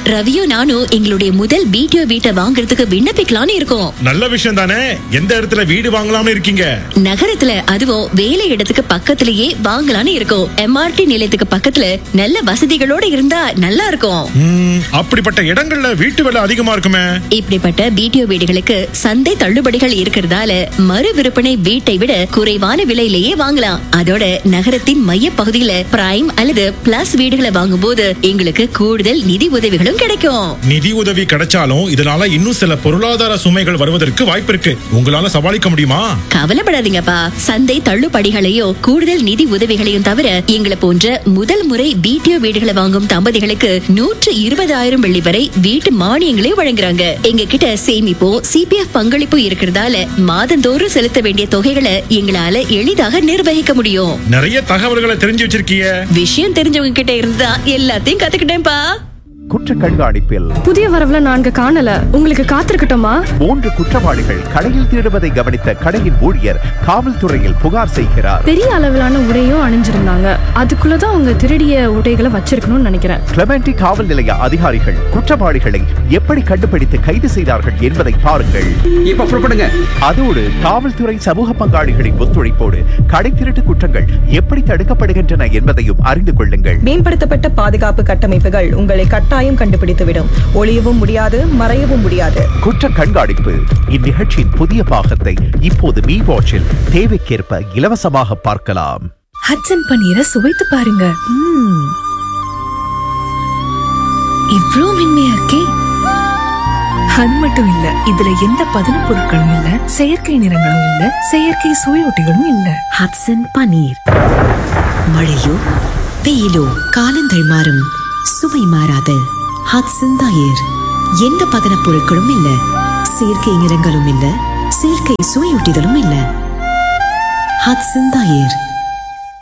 ரவியும் நானும் எங்களுடைய முதல் பிடிஓ வீட்டை வாங்குறதுக்கு விண்ணப்பிக்கலாம்னு இருக்கோம் நல்ல விஷயம் தானே எந்த இடத்துல வீடு வாங்கலாம்னு இருக்கீங்க நகரத்துல அதுவும் வேலை இடத்துக்கு பக்கத்திலேயே வாங்கலாம்னு இருக்கோம் எம்ஆர்டி நிலையத்துக்கு பக்கத்துல நல்ல வசதிகளோட இருந்தா நல்லா இருக்கும் ம், அப்படிப்பட்ட இடங்கள்ல வீட்டு விலை அதிகமா இருக்குமே இப்படிப்பட்ட பிடிஓ வீடுகளுக்கு சந்தை தள்ளுபடிகள் இருக்கிறதால மறு விற்பனை வீட்டை விட குறைவான விலையிலேயே வாங்கலாம் அதோட நகரத்தின் மைய பகுதியில பிரைம் அல்லது பிளஸ் வீடுகளை வாங்கும்போது எங்களுக்கு கூடுதல் நிதி உதவிகளும் கிடைக்கும் நிதி உதவி கிடைச்சாலும் இதனால இன்னும் சில பொருளாதார சுமைகள் வருவதற்கு வாய்ப்பு இருக்கு உங்களால சமாளிக்க முடியுமா கவலைப்படாதீங்கப்பா சந்தை தள்ளுபடிகளையும் கூடுதல் நிதி உதவிகளையும் தவிர எங்களை போன்ற முதல் முறை பிடிஓ வீடுகளை வாங்கும் தம்பதிகளுக்கு நூற்று இருபதாயிரம் வெள்ளி வரை வீட்டு மானியங்களை வழங்குறாங்க எங்க கிட்ட சேமிப்பும் சிபிஎஃப் பங்களிப்பும் இருக்கிறதால மாதந்தோறும் செலுத்த வேண்டிய தொகைகளை எங்களால எளிதாக நிர்வகிக்க முடியும் நிறைய தகவல்களை தெரிஞ்சு வச்சிருக்கீங்க விஷயம் தெரிஞ்சவங்க கிட்ட இருந்தா எல்லாத்தையும் கத்துக்கிட்டேன்ப்பா குற்ற கண்காணிப்பில் புதிய வரவுல நான்கு காணல உங்களுக்கு காத்திருக்கட்டுமா மூன்று குற்றவாளிகள் கடையில் திருடுவதை கவனித்த கடையின் ஊழியர் காவல்துறையில் புகார் செய்கிறார் பெரிய அளவிலான உடையும் அணிஞ்சிருந்தாங்க அதுக்குள்ளதான் அவங்க திருடிய உடைகளை வச்சிருக்கணும்னு நினைக்கிறேன் கிளமெண்டி காவல் நிலைய அதிகாரிகள் குற்றவாளிகளை எப்படி கண்டுபிடித்து கைது செய்தார்கள் என்பதை பாருங்கள் இப்ப புறப்படுங்க அதோடு காவல்துறை சமூக பங்காளிகளின் ஒத்துழைப்போடு கடை திருட்டு குற்றங்கள் எப்படி தடுக்கப்படுகின்றன என்பதையும் அறிந்து கொள்ளுங்கள் மேம்படுத்தப்பட்ட பாதுகாப்பு கட்டமைப்புகள் உங்களை கட்டாயம் கண்டுபிடித்துவிடும் ஒளியவும் முடியாது மறையவும் முடியாது குற்ற கண்காணிப்பு இந்நிகழ்ச்சியின் புதிய பாகத்தை இப்போது மீ வாட்சில் தேவைக்கேற்ப இலவசமாக பார்க்கலாம் ஹட்சன் பன்னீரை சுவைத்து பாருங்க ம்ம். இவ்ளோ மென்மையா இருக்கே அது மட்டும் இல்ல இதுல எந்த பதன பொருட்களும் இல்ல செயற்கை நிறங்களும் இல்ல செயற்கை சுவையொட்டிகளும் இல்ல ஹட்சன் பனீர் மழையோ வெயிலோ காலங்கள் மாறும் சுவை மாறாத ஹட்சன் தயிர் எந்த பதனப் பொருட்களும் இல்ல செயற்கை நிறங்களும் இல்ல செயற்கை சுவையூட்டிகளும் இல்ல ஹட்சன் தயிர்